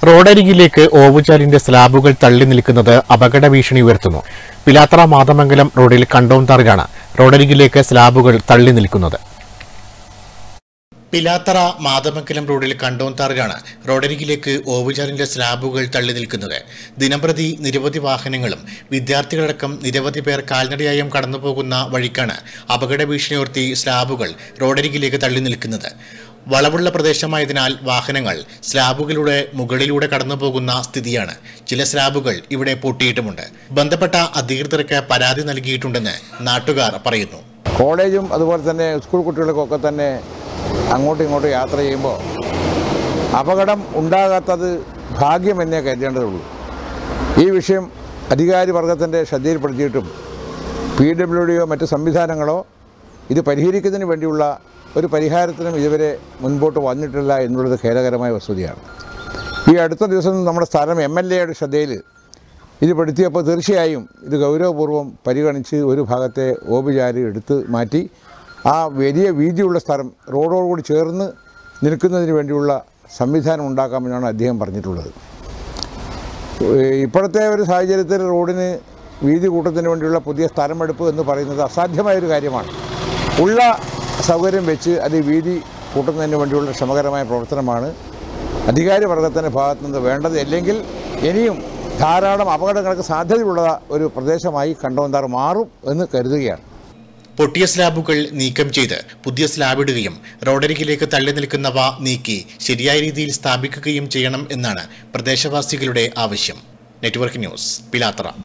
റോഡരികിലേക്ക് ഓവുചാലിന്റെ സ്ലാബുകൾ തള്ളി നിൽക്കുന്നത് അപകട ഭീഷണി ഉയർത്തുന്നു പിലാത്ര മാതമംഗലം റോഡിൽ കണ്ടോന്താറിലാണ് റോഡരികിലേക്ക് സ്ലാബുകൾ തള്ളി നിൽക്കുന്നത് പിലാത്തറ മാതമംഗലം റോഡിൽ കണ്ടോന്താറിലാണ് റോഡരികിലേക്ക് ഓവുചാലിന്റെ സ്ലാബുകൾ തള്ളി നിൽക്കുന്നത് ദിനംപ്രതി നിരവധി വാഹനങ്ങളും വിദ്യാർത്ഥികളടക്കം നിരവധി പേർ കാൽനടയായും കടന്നുപോകുന്ന വഴിക്കാണ് അപകട ഭീഷണി ഉയർത്തി സ്ലാബുകൾ റോഡരികിലേക്ക് തള്ളി നിൽക്കുന്നത് വളവുള്ള പ്രദേശമായതിനാൽ വാഹനങ്ങൾ സ്ലാബുകളുടെ മുകളിലൂടെ കടന്നുപോകുന്ന സ്ഥിതിയാണ് ചില സ്ലാബുകൾ ഇവിടെ പൊട്ടിയിട്ടുമുണ്ട് ബന്ധപ്പെട്ട അധികൃതർക്ക് പരാതി നൽകിയിട്ടുണ്ടെന്ന് നാട്ടുകാർ പറയുന്നു കോളേജും അതുപോലെ തന്നെ സ്കൂൾ കുട്ടികൾക്കൊക്കെ തന്നെ അങ്ങോട്ടും ഇങ്ങോട്ടും യാത്ര ചെയ്യുമ്പോൾ അപകടം ഉണ്ടാകാത്തത് ഭാഗ്യമെന്നേ കരുതേണ്ടതുള്ളൂ ഈ വിഷയം അധികാരി വർഗത്തിൻ്റെ ശ്രദ്ധയിൽപ്പെടുത്തിയിട്ടും പി ഡബ്ല്യു ഡിയോ മറ്റ് സംവിധാനങ്ങളോ ഇത് പരിഹരിക്കുന്നതിന് വേണ്ടിയുള്ള ഒരു പരിഹാരത്തിനും ഇതുവരെ മുൻപോട്ട് വന്നിട്ടില്ല എന്നുള്ളത് ഖേദകരമായ വസ്തുതയാണ് ഈ അടുത്ത ദിവസം നമ്മുടെ സ്ഥലം എം എൽ എയുടെ ശ്രദ്ധയിൽ ഇത് പെടുത്തിയപ്പോൾ തീർച്ചയായും ഇത് ഗൗരവപൂർവ്വം പരിഗണിച്ച് ഒരു ഭാഗത്തെ ഓബുചാരി എടുത്ത് മാറ്റി ആ വലിയ വീതിയുള്ള സ്ഥലം റോഡോടുകൂടി ചേർന്ന് നിൽക്കുന്നതിന് വേണ്ടിയുള്ള സംവിധാനം ഉണ്ടാക്കാമെന്നാണ് അദ്ദേഹം പറഞ്ഞിട്ടുള്ളത് ഏഹ് ഇപ്പോഴത്തെ ഒരു സാഹചര്യത്തിൽ റോഡിന് വീതി കൂട്ടത്തിന് വേണ്ടിയുള്ള പുതിയ സ്ഥലമെടുപ്പ് എന്ന് പറയുന്നത് അസാധ്യമായൊരു കാര്യമാണ് ഉള്ള സൗകര്യം വെച്ച് അത് വീതി കൂട്ടുന്നതിന് വേണ്ടിയുള്ള ശ്രമകരമായ പ്രവർത്തനമാണ് അധികാരി വർഗത്തിൻ്റെ ഭാഗത്തു നിന്ന് വേണ്ടത് അല്ലെങ്കിൽ ഇനിയും ധാരാളം അപകടങ്ങൾക്ക് സാധ്യതയുള്ള ഒരു പ്രദേശമായി കണ്ടോന്താർ മാറും എന്ന് കരുതുകയാണ് പൊട്ടിയ സ്ലാബുകൾ നീക്കം ചെയ്ത് പുതിയ സ്ലാബ് ഇടുകയും റോഡരികിലേക്ക് തള്ളി നിൽക്കുന്നവ നീക്കി ശരിയായ രീതിയിൽ സ്ഥാപിക്കുകയും ചെയ്യണം എന്നാണ് പ്രദേശവാസികളുടെ ആവശ്യം നെറ്റ്വർക്ക് ന്യൂസ് പിലാത്തറ